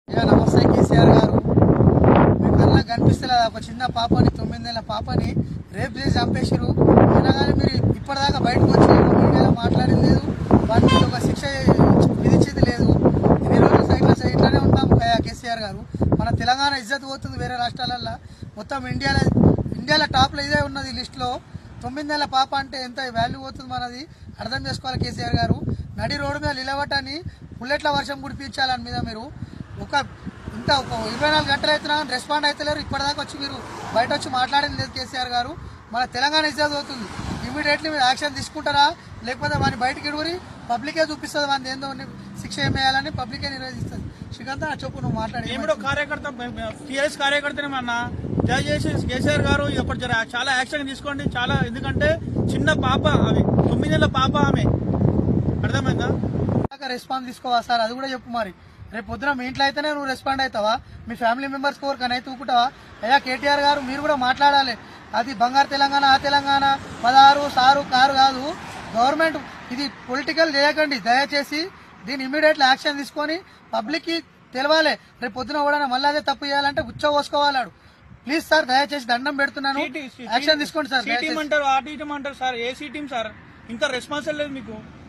ఇక నమస్తే కేసీఆర్ గారు మీ కళ్ళకి కనిపిస్తలేదా ఒక చిన్న పాపని తొమ్మిది నెలల పాపని రేపు చేసి చంపేసిరు అయినా కానీ మీరు ఇప్పటిదాకా బయటకు వచ్చి మీడియాలో మాట్లాడింది లేదు వాటికి ఒక శిక్ష విధించేది లేదు ఇన్ని రోజులు సైట్లో ఇట్లానే ఉంటాం కయా కేసీఆర్ గారు మన తెలంగాణ ఇజ్జత్ పోతుంది వేరే రాష్ట్రాలల్లో మొత్తం ఇండియాలో ఇండియాలో టాప్లో ఇదే ఉన్నది లిస్ట్లో తొమ్మిది నెలల పాప అంటే ఎంత వాల్యూ పోతుంది మనది అర్థం చేసుకోవాలి కేసీఆర్ గారు నడి రోడ్డు మీద నిలబట్టని బుల్లెట్ల వర్షం కుడిపించాలని మీద మీరు ఒక ఇంత ఒక ఇరవై నాలుగు గంటలు అవుతున్నా రెస్పాండ్ అవుతలేరు ఇప్పటిదాకా వచ్చి మీరు బయట వచ్చి మాట్లాడింది లేదు కేసీఆర్ గారు మన తెలంగాణ ఇజ్జత్ అవుతుంది ఇమీడియట్లీ మీరు యాక్షన్ తీసుకుంటారా లేకపోతే వాడిని బయటకి ఇడుగురి పబ్లికే చూపిస్తుంది వాడిని ఏందో ని- శిక్ష ఏం వేయాలని పబ్లికే నిర్వహిస్తుంది శ్రీకాంత్ నా చెప్పు నువ్వు మాట్లాడి నేను కూడా కార్యకర్త టీఆర్ఎస్ కార్యకర్తనే అన్న దయచేసి కేసీఆర్ గారు ఇప్పుడు జర చాలా యాక్షన్ తీసుకోండి చాలా ఎందుకంటే చిన్న పాప అవి తొమ్మిది నెలల పాప ఆమె అర్థమైందా దాకా రెస్పాన్స్ తీసుకోవా సార్ అది కూడా చెప్పు మరి రేపు పొద్దున మీ ఇంట్లో అయితేనే నువ్వు రెస్పాండ్ అవుతావా మీ ఫ్యామిలీ మెంబర్స్ కోరికనే తూపుతావా అయ్యా కేటీఆర్ గారు మీరు కూడా మాట్లాడాలి అది బంగారు తెలంగాణ ఆ తెలంగాణ పదహారు సారు కారు కాదు గవర్నమెంట్ ఇది పొలిటికల్ చేయకండి దయచేసి దీన్ని ఇమీడియట్లీ యాక్షన్ తీసుకొని పబ్లిక్కి తెలవాలి రేపు పొద్దున కూడా మళ్ళీ అదే తప్పు చేయాలంటే గుచ్చ పోసుకోవాలాడు ప్లీజ్ సార్ దయచేసి దండం పెడుతున్నాను యాక్షన్ తీసుకోండి సార్ టీ టీం దయచేసి. అంటారు ఆ టీ టీం అంటారు సార్ ఏ టీ టీం సార్ ఇంత రెస్పాన్సిబుల్ లేదు మీకు